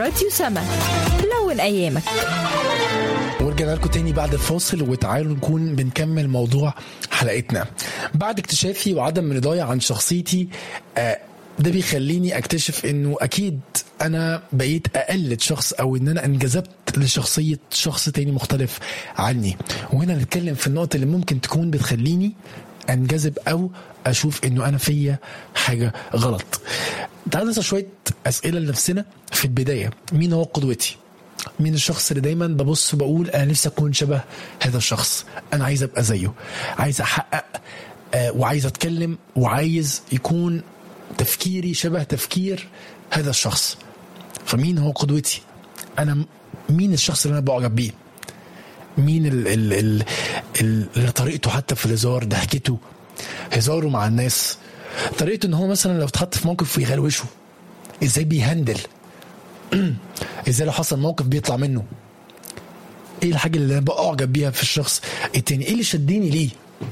راديو سما لون أيامك ورجعنا لكم تاني بعد الفاصل وتعالوا نكون بنكمل موضوع حلقتنا بعد اكتشافي وعدم رضاي عن شخصيتي آه، ده بيخليني اكتشف انه اكيد انا بقيت اقلد شخص او ان انا انجذبت لشخصيه شخص تاني مختلف عني وهنا نتكلم في النقطه اللي ممكن تكون بتخليني انجذب او اشوف انه انا فيا حاجه غلط تعال نسال شويه اسئله لنفسنا في البدايه مين هو قدوتي مين الشخص اللي دايما ببص وبقول انا نفسي اكون شبه هذا الشخص انا عايز ابقى زيه عايز احقق آه، وعايز اتكلم وعايز يكون تفكيري شبه تفكير هذا الشخص فمين هو قدوتي انا م- مين الشخص اللي انا بعجب بيه مين ال ال ال ال اللي طريقته حتى في الهزار ضحكته هزاره مع الناس طريقته ان هو مثلا لو اتحط في موقف ويغلوشه ازاي بيهندل ازاي لو حصل موقف بيطلع منه ايه الحاجه اللي انا بعجب بيها في الشخص التاني ايه اللي شدني ليه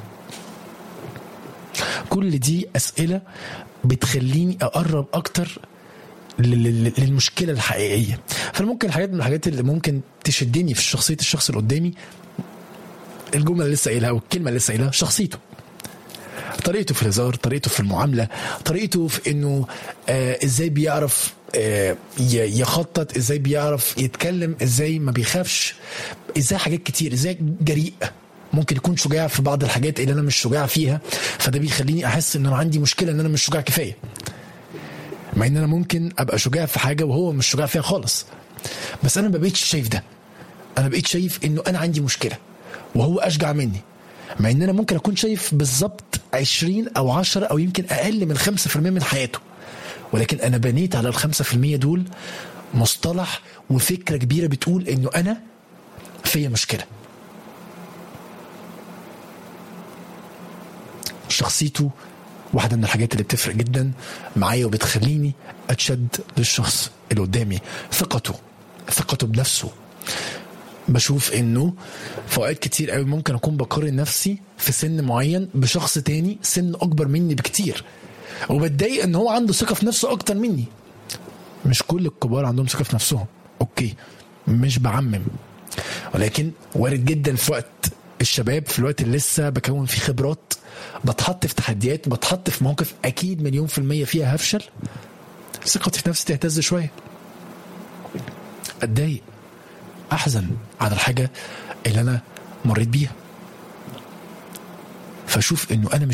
كل دي اسئله بتخليني اقرب اكتر لل- لل- للمشكله الحقيقيه فممكن الحاجات من الحاجات اللي ممكن تشدني في شخصيه الشخص اللي قدامي الجمله اللي لسه قايلها والكلمه اللي لسه قايلها شخصيته طريقته في الهزار طريقته في المعامله طريقته في انه آه ازاي بيعرف آه ي- يخطط ازاي بيعرف يتكلم ازاي ما بيخافش ازاي حاجات كتير ازاي جريء ممكن يكون شجاع في بعض الحاجات اللي انا مش شجاع فيها فده بيخليني احس ان انا عندي مشكله ان انا مش شجاع كفايه مع ان انا ممكن ابقى شجاع في حاجه وهو مش شجاع فيها خالص بس انا ما بقيتش شايف ده انا بقيت شايف انه انا عندي مشكله وهو اشجع مني مع ان انا ممكن اكون شايف بالظبط 20 او 10 او يمكن اقل من 5% من حياته ولكن انا بنيت على ال 5% دول مصطلح وفكره كبيره بتقول انه انا فيا مشكله شخصيته واحدة من الحاجات اللي بتفرق جدا معايا وبتخليني أتشد للشخص اللي قدامي ثقته ثقته بنفسه بشوف انه في اوقات كتير قوي ممكن اكون بقارن نفسي في سن معين بشخص تاني سن اكبر مني بكتير وبتضايق ان هو عنده ثقه في نفسه اكتر مني مش كل الكبار عندهم ثقه في نفسهم اوكي مش بعمم ولكن وارد جدا في وقت الشباب في الوقت اللي لسه بكون فيه خبرات بتحط في تحديات بتحط في موقف اكيد مليون في المية فيها هفشل ثقتي في نفسي تهتز شوية اتضايق احزن على الحاجة اللي انا مريت بيها فاشوف انه انا مش